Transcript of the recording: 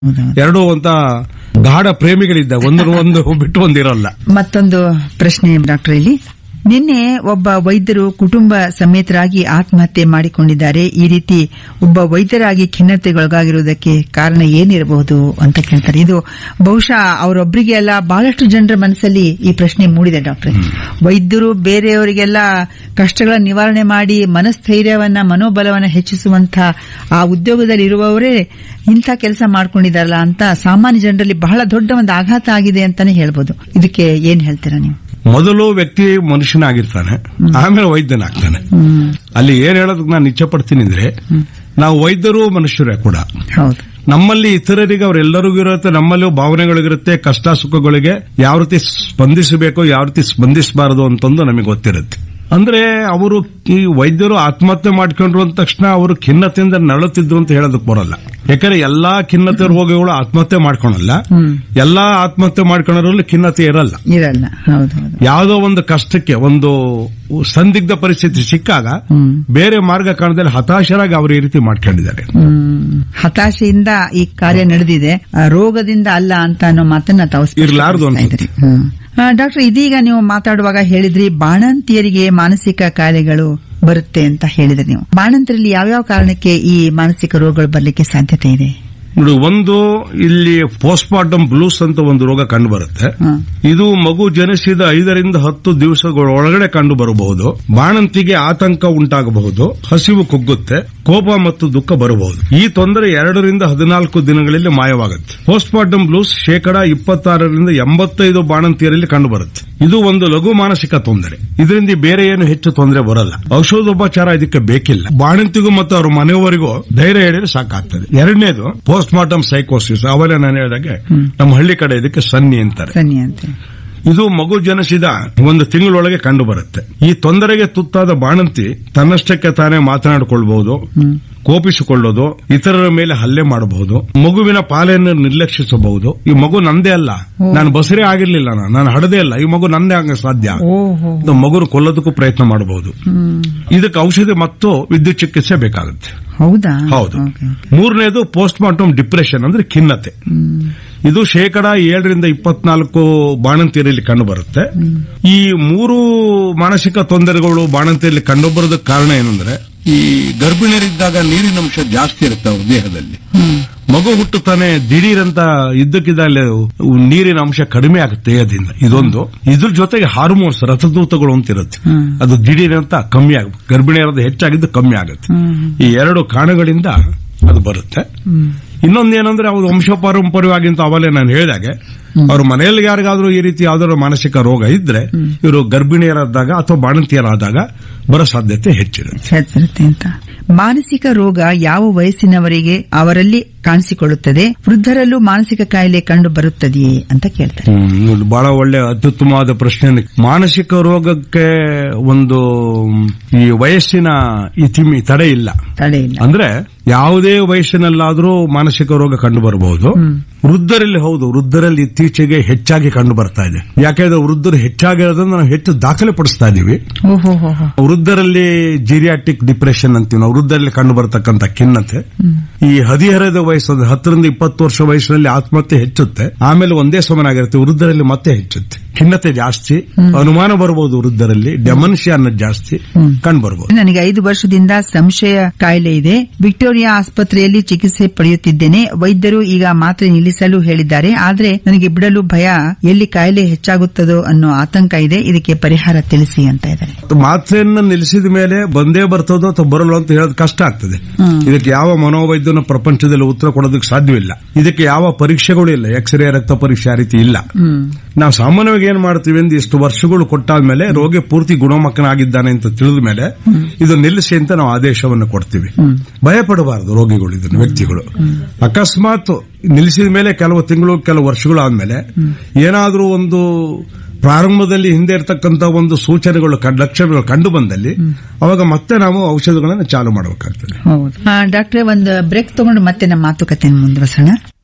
ಹೌದೌದು. ಎರಡೂ ಅಂತ ಗಾಢ ಪ್ರೇಮಿಗಳಿದ್ದ ಒಂದು ಒಂದು ಬಿಟ್ಟು ಒಂದಿರಲ್ಲ ಮತ್ತೊಂದು ಪ್ರಶ್ನೆ ಡಾಕ್ಟರ್ ಇಲ್ಲಿ ನಿನ್ನೆ ಒಬ್ಬ ವೈದ್ಯರು ಕುಟುಂಬ ಸಮೇತರಾಗಿ ಆತ್ಮಹತ್ಯೆ ಮಾಡಿಕೊಂಡಿದ್ದಾರೆ ಈ ರೀತಿ ಒಬ್ಬ ವೈದ್ಯರಾಗಿ ಖಿನ್ನತೆಗೊಳಗಾಗಿರುವುದಕ್ಕೆ ಕಾರಣ ಏನಿರಬಹುದು ಅಂತ ಕೇಳ್ತಾರೆ ಇದು ಬಹುಶಃ ಅವರೊಬ್ಬರಿಗೆ ಅಲ್ಲ ಬಹಳಷ್ಟು ಜನರ ಮನಸ್ಸಲ್ಲಿ ಈ ಪ್ರಶ್ನೆ ಮೂಡಿದೆ ಡಾಕ್ಟರ್ ವೈದ್ಯರು ಬೇರೆಯವರಿಗೆಲ್ಲ ಕಷ್ಟಗಳ ನಿವಾರಣೆ ಮಾಡಿ ಮನಸ್ಥೈರ್ಯವನ್ನ ಮನೋಬಲವನ್ನ ಹೆಚ್ಚಿಸುವಂತ ಆ ಉದ್ಯೋಗದಲ್ಲಿ ಇರುವವರೇ ಇಂಥ ಕೆಲಸ ಮಾಡ್ಕೊಂಡಿದಾರಲ್ಲ ಅಂತ ಸಾಮಾನ್ಯ ಜನರಲ್ಲಿ ಬಹಳ ದೊಡ್ಡ ಒಂದು ಆಘಾತ ಆಗಿದೆ ಅಂತಾನೆ ಹೇಳ್ಬೋದು ಇದಕ್ಕೆ ಏನ್ ಹೇಳ್ತೀರಾ ನೀವು ಮೊದಲು ವ್ಯಕ್ತಿ ಮನುಷ್ಯನಾಗಿರ್ತಾನೆ ಆಮೇಲೆ ವೈದ್ಯನಾಗ್ತಾನೆ ಅಲ್ಲಿ ಏನ್ ಹೇಳೋದಕ್ಕೆ ನಾನು ಇಚ್ಛೆ ಪಡ್ತೀನಿ ಅಂದ್ರೆ ನಾವು ವೈದ್ಯರು ಮನುಷ್ಯರೇ ಕೂಡ ಹೌದು ನಮ್ಮಲ್ಲಿ ಇತರರಿಗೆ ಅವರೆಲ್ಲರಿಗೂ ಇರುತ್ತೆ ನಮ್ಮಲ್ಲೂ ಭಾವನೆಗಳಿಗಿರುತ್ತೆ ಕಷ್ಟ ಸುಖಗಳಿಗೆ ಯಾವ ರೀತಿ ಸ್ಪಂದಿಸಬೇಕು ಯಾವ ರೀತಿ ಸ್ಪಂದಿಸಬಾರದು ಅಂತಂದು ನಮಗೆ ಗೊತ್ತಿರುತ್ತೆ ಅಂದ್ರೆ ಅವರು ಈ ವೈದ್ಯರು ಆತ್ಮಹತ್ಯೆ ಮಾಡ್ಕೊಂಡ್ರು ಅಂದ ತಕ್ಷಣ ಅವರು ಖಿನ್ನತೆಯಿಂದ ನರಳುತ್ತಿದ್ರು ಅಂತ ಹೇಳೋದಕ್ಕೆ ಬರಲ್ಲ ಯಾಕಂದ್ರೆ ಎಲ್ಲಾ ಖಿನ್ನತೆ ರೋಗಿಗಳು ಆತ್ಮಹತ್ಯೆ ಮಾಡ್ಕೊಳಲ್ಲ ಎಲ್ಲಾ ಆತ್ಮಹತ್ಯೆ ಮಾಡ್ಕೊಳ್ಳೋದ್ರಲ್ಲಿ ಖಿನ್ನತೆ ಇರಲ್ಲ ಇರಲ್ಲ ಹೌದು ಹೌದು ಯಾವುದೋ ಒಂದು ಕಷ್ಟಕ್ಕೆ ಒಂದು ಸಂದಿಗ್ಧ ಪರಿಸ್ಥಿತಿ ಸಿಕ್ಕಾಗ ಬೇರೆ ಮಾರ್ಗ ಕಾರಣದಲ್ಲಿ ಹತಾಶರಾಗಿ ಅವರು ಈ ರೀತಿ ಮಾಡ್ಕೊಂಡಿದ್ದಾರೆ ಹ್ಮ್. ಹತಾಶೆಯಿಂದ ಈ ಕಾರ್ಯ ನಡೆದಿದೆ ಆ, ರೋಗದಿಂದ ಅಲ್ಲ ಅಂತ ಅನ್ನೋ ಮಾತನ್ನ ತಾವು ಇರ್ಲಾರ್ದು ಸ್ಪಷ್ಟಪಡಿಸ್ತಾ ಇದ್ರಿ. ಹ್ಮ್. ಆ, ಡಾಕ್ಟರ್ ಇದೀಗ ನೀವು ಮಾತಾಡುವಾಗ ಹೇಳಿದ್ರಿ ಬಾಣಂತಿಯರಿಗೆ ಮಾನಸಿಕ ಕಾಯಿಲೆಗಳು ಬರುತ್ತೆ ಅಂತ ಹೇಳಿದ್ರಿ ನೀವು ಬಾಣಂತರಲ್ಲಿ ಯಾವ್ಯಾವ ಕಾರಣಕ್ಕೆ ಈ ಮಾನಸಿಕ ರೋಗಗಳು ಬರ್ಲಿಕ್ಕೆ ಸಾಧ್ಯತೆ ಇದೆ ನೋಡಿ ಒಂದು ಇಲ್ಲಿ ಪೋಸ್ಟ್ಮಾರ್ಟಮ್ ಬ್ಲೂಸ್ ಅಂತ ಒಂದು ರೋಗ ಕಂಡು ಬರುತ್ತೆ ಹ್ಮ್. ಇದು ಮಗು ಜನಿಸಿದ ಐದರಿಂದ ಹತ್ತು ದಿವಸಗಳ ಒಳಗಡೆ ಕಂಡು ಬರಬಹುದು ಬಾಣಂತಿಗೆ ಆತಂಕ ಉಂಟಾಗಬಹುದು ಹಸಿವು ಕುಗ್ಗುತ್ತೆ ಕೋಪ ಮತ್ತು ದುಃಖ ಬರಬಹುದು ಈ ತೊಂದರೆ ಎರಡರಿಂದ ಹದಿನಾಲ್ಕು ದಿನಗಳಲ್ಲಿ ಮಾಯವಾಗುತ್ತೆ ಪೋಸ್ಟ್ಮಾರ್ಟಮ್ ಬ್ಲೂಸ್ ಶೇಕಡ ಇಪ್ಪತ್ತಾರರಿಂದ ಎಂಬತ್ತೈದು ಬಾಣಂತಿಯರಲ್ಲಿ ಕಂಡು ಬರುತ್ತೆ ಇದು ಒಂದು ಲಘು ಮಾನಸಿಕ ತೊಂದರೆ ಇದರಿಂದ ಬೇರೆ ಏನು ಹೆಚ್ಚು ತೊಂದರೆ ಬರಲ್ಲ ಔಷಧೋಪಚಾರ ಇದಕ್ಕೆ ಬೇಕಿಲ್ಲ ಬಾಣಂತಿಗೂ ಮತ್ತು ಅವ್ರ ಮನೆಯವರಿಗೂ ಧೈರ್ಯ ಹೇಳಿದ್ರೆ ಸಾಕಾಗ್ತದೆ ಎರಡನೇದು ಪೋಸ್ಟ್ ಮಾರ್ಟಮ್ ಸೈಕೋಸಿಸ್ ಅವೆಲ್ಲ ನಾನು ಹೇಳಿದಾಗೆ ನಮ್ಮ ಹಳ್ಳಿ ಕಡೆ ಇದಕ್ಕೆ ಸನ್ನಿ ಅಂತಾರೆ ಸನ್ನಿ ಅಂತ ಇದು ಮಗು ಜನಿಸಿದ ಒಂದು ತಿಂಗಳೊಳಗೆ ಕಂಡು ಬರುತ್ತೆ ಈ ತೊಂದರೆಗೆ ತುತ್ತಾದ ಬಾಣಂತಿ ತನ್ನಷ್ಟಕ್ಕೆ ತಾನೇ ಮಾತನಾಡಿಕೊಳ್ಬಹುದು ಕೋಪಿಸಿಕೊಳ್ಳೋದು ಇತರರ ಮೇಲೆ ಹಲ್ಲೆ ಮಾಡಬಹುದು ಮಗುವಿನ ಪಾಲೆಯನ್ನು ನಿರ್ಲಕ್ಷಿಸಬಹುದು ಈ ಮಗು ನಂದೇ ಅಲ್ಲ ನಾನು ಬಸರೇ ಆಗಿರ್ಲಿಲ್ಲ ನಾನು ನಾನು ಹಡದೇ ಅಲ್ಲ ಈ ಮಗು ನಂದೇ ಆಗ ಸಾಧ್ಯ ಓಹೋ ಇದು ಮಗುನ ಕೊಲ್ಲೋದಕ್ಕೂ ಪ್ರಯತ್ನ ಮಾಡಬಹುದು ಇದಕ್ಕೆ ಔಷಧಿ ಮತ್ತು ವಿದ್ಯುತ್ ಚಿಕಿತ್ಸೆ ಬೇಕಾಗುತ್ತೆ ಹೌದಾ ಹೌದು ಓಕೆ, ಓಕೆ. ಮೂರನೇದು ಪೋಸ್ಟ್ ಮಾರ್ಟಮ್ ಡಿಪ್ರೆಷನ್ ಅಂದ್ರೆ ಖಿನ್ನತೆ ಇದು ಶೇಕಡ ಏಳರಿಂದ ಇಪ್ಪತ್ನಾಲ್ಕು ಬಾಣಂತಿಯರಲ್ಲಿ ಕಂಡು ಬರುತ್ತೆ ಈ ಮೂರು ಮಾನಸಿಕ ತೊಂದರೆಗಳು ಬಾಣಂತಿಯಲ್ಲಿ ಕಂಡುಬರೋದಕ್ಕೆ ಕಾರಣ ಏನಂದ್ರೆ ಈ ಗರ್ಭಿಣಿಯರಿದ್ದಾಗ ನೀರಿನ ಅಂಶ ಜಾಸ್ತಿ ಇರುತ್ತೆ ಅವ್ರ ದೇಹದಲ್ಲಿ ಮಗು ಹುಟ್ಟುತ್ತಾನೆ ದಿಢೀರಂತ ಇದ್ದಕ್ಕಿದ್ದಾಗಲೇ ನೀರಿನ ಅಂಶ ಕಡಿಮೆ ಆಗುತ್ತೆ ದೇಹದಿಂದ ಇದೊಂದು ಇದ್ರ ಜೊತೆಗೆ ಹಾರ್ಮೋನ್ಸ್ ರಥದೂತಗಳು ಅಂತ ಇರುತ್ತೆ ಅದು ದಿಢೀರಂತ ಕಮ್ಮಿ ಆಗುತ್ತೆ ಗರ್ಭಿಣಿಯರದ್ದು ಹೆಚ್ಚಾಗಿದ್ದು ಕಮ್ಮಿ ಆಗುತ್ತೆ ಈ ಎರಡು ಕಾರಣಗಳಿಂದ ಅದು ಬರುತ್ತೆ ಇನ್ನೊಂದೇನಂದ್ರೆ ಅವ್ರು ವಂಶ ಪಾರಂಪರ್ಯವಾಗಿ ಅಂತ ಅವಲೇ ನಾನು ಹೇಳಿದಾಗೆ ಅವ್ರ ಮನೆಯಲ್ಲಿ ಯಾರಿಗಾದ್ರೂ ಈ ರೀತಿ ಯಾವ್ದಾದ್ರು ಮಾನಸಿಕ ರೋಗ ಇದ್ರೆ ಇವರು ಗರ್ಭಿಣಿಯರಾದಾಗ ಅಥವಾ ಬಾಣಂತಿಯರಾದಾಗ ಬರೋ ಸಾಧ್ಯತೆ ಹೆಚ್ಚಿರುತ್ತೆ ಹೆಚ್ಚಿರುತ್ತೆ ಅಂತ ಮಾನಸಿಕ ರೋಗ ಯಾವ ವಯಸ್ಸಿನವರಿಗೆ ಅವರಲ್ಲಿ ಕಾಣಿಸಿಕೊಳ್ಳುತ್ತದೆ ವೃದ್ಧರಲ್ಲೂ ಮಾನಸಿಕ ಕಾಯಿಲೆ ಕಂಡು ಬರುತ್ತದೆಯೇ ಅಂತ ಕೇಳ್ತಾರೆ ಹ್ಮ್, ಇದು ಬಹಳ ಒಳ್ಳೆ ಅತ್ಯುತ್ತಮವಾದ ಪ್ರಶ್ನೆ ಮಾನಸಿಕ ರೋಗಕ್ಕೆ ಒಂದು ಈ ವಯಸ್ಸಿನ ಇತಿಮಿ ತಡೆ ಇಲ್ಲ ತಡೆ ಇಲ್ಲ ಅಂದ್ರೆ ಯಾವುದೇ ವಯಸ್ಸಿನಲ್ಲಾದ್ರೂ ಮಾನಸಿಕ ರೋಗ ಕಂಡು ಬರಬಹುದು ವೃದ್ಧರಲ್ಲಿ ಹೌದು ವೃದ್ಧರಲ್ಲಿ ಇತ್ತೀಚೆಗೆ ಹೆಚ್ಚಾಗಿ ಕಂಡು ಬರ್ತಾ ಇದೆ ಯಾಕೆಂದ್ರೆ ವೃದ್ಧರು ಹೆಚ್ಚಾಗಿರೋದ್ರಿಂದ ನಾವು ಹೆಚ್ಚು ದಾಖಲೆ ಪಡಿಸ್ತಾ ಇದೀವಿ ಓಹೋ ಹೋ ಹೋ. ವೃದ್ಧರಲ್ಲಿ ಜಿರಿಯಾಟಿಕ್ ಡಿಪ್ರೆಷನ್ ಅಂತೀವಿ ನಾವು ವೃದ್ಧರಲ್ಲಿ ಕಂಡು ಬರತಕ್ಕಂತ ಖಿನ್ನತೆ ಈ ಹದಿಹರೆಯದ ವಯಸ್ಸು ಅಂದ್ರೆ ಹತ್ತರಿಂದ ಇಪ್ಪತ್ತು ವರ್ಷ ವಯಸ್ಸಿನಲ್ಲಿ ಆತ್ಮಹತ್ಯೆ ಹೆಚ್ಚುತ್ತೆ ಆಮೇಲೆ ಒಂದೇ ಸಮನಾಗಿರುತ್ತೆ ವೃದ್ಧರಲ್ಲಿ ಮತ್ತೆ ಹೆಚ್ಚುತ್ತೆ ಖಿನ್ನತೆ ಜಾಸ್ತಿ ಅನುಮಾನ ಬರಬಹುದು ವೃದ್ಧರಲ್ಲಿ ಡೆಮನ್ಷಿಯಾ ಅನ್ನೋದು ಜಾಸ್ತಿ ಕಂಡು ಬರಬಹುದು ನನಗೆ ಐದು ವರ್ಷದಿಂದ ಸಂಶಯ ಕಾಯಿಲೆ ಇದೆ ವಿಕ್ಟೋರಿಯಾ ಆಸ್ಪತ್ರೆಯಲ್ಲಿ ಚಿಕಿತ್ಸೆ ಪಡೆಯುತ್ತಿದ್ದೇನೆ ವೈದ್ಯರು ಈಗ ಮಾತ್ರೆ ನಿಲ್ಲಿಸಲು ಹೇಳಿದ್ದಾರೆ ಆದ್ರೆ ನನಗೆ ಬಿಡಲು ಭಯ ಎಲ್ಲಿ ಕಾಯಿಲೆ ಹೆಚ್ಚಾಗುತ್ತದೋ ಅನ್ನೋ ಆತಂಕ ಇದೆ ಇದಕ್ಕೆ ಪರಿಹಾರ ತಿಳಿಸಿ ಅಂತ ಇದ್ದಾರೆ ಮಾತ್ರೆಯನ್ನ ನಿಲ್ಲಿಸಿದ ಮೇಲೆ ಬಂದೇ ಬರ್ತದೋ ಅಥವಾ ಬರಲ್ಲ ಅಂತ ಹೇಳೋದು ಕಷ್ಟ ಆಗ್ತದೆ ಇದಕ್ಕೆ ಯಾವ ಮನೋವೈದ್ಯನ ಪ್ರಪಂಚದಲ್ಲಿ ಉತ್ತರ ಕೊಡೋದಕ್ಕೆ ಸಾಧ್ಯವಿಲ್ಲ ಇದಕ್ಕೆ ಯಾವ ಪರೀಕ್ಷೆಗಳು ಇಲ್ಲ ಎಕ್ಸ್ರೇ ರಕ್ತ ಪರೀಕ್ಷೆ ಆ ರೀತಿ ಇಲ್ಲ ನಾವು ಸಾಮಾನ್ಯವಾಗಿ ಏನ್ ಮಾಡ್ತೀವಿ ಅಂದ್ರೆ ಇಷ್ಟು ವರ್ಷಗಳು ಕೊಟ್ಟಾದ್ಮೇಲೆ ರೋಗಿ ಪೂರ್ತಿ ಗುಣಮುಖನಾಗಿದ್ದಾನೆ ಅಂತ ತಿಳಿದ ಮೇಲೆ ಇದು ನಿಲ್ಲಿಸಿ ಅಂತ ನಾವು ಆದೇಶವನ್ನು ಕೊಡ್ತೀವಿ ಭಯ ಪಡಬಾರದು ರೋಗಿಗಳು ಇದನ್ನು ವ್ಯಕ್ತಿಗಳು ಅಕಸ್ಮಾತ್ ನಿಲ್ಲಿಸಿದ ಮೇಲೆ ಕೆಲವು ತಿಂಗಳು ಕೆಲವು ವರ್ಷಗಳು ಆದ್ಮೇಲೆ ಏನಾದ್ರೂ ಒಂದು ಪ್ರಾರಂಭದಲ್ಲಿ ಹಿಂದೆ ಇರತಕ್ಕಂತ ಒಂದು ಸೂಚನೆಗಳು ಕಂಡ್- ಲಕ್ಷಣಗಳು ಕಂಡು ಬಂದಲ್ಲಿ ಅವಾಗ ಮತ್ತೆ ನಾವು ಔಷಧಗಳನ್ನು ಚಾಲು ಮಾಡಬೇಕಾಗ್ತದೆ ಹೌದು ಡಾಕ್ಟ್ರೆ ಒಂದು ಬ್ರೇಕ್ ತಗೊಂಡು ಮತ್ತೆ ನಮ್ಮ ಮಾತುಕತೆಯನ್ನು ಮುಂದುವರಿಸೋಣ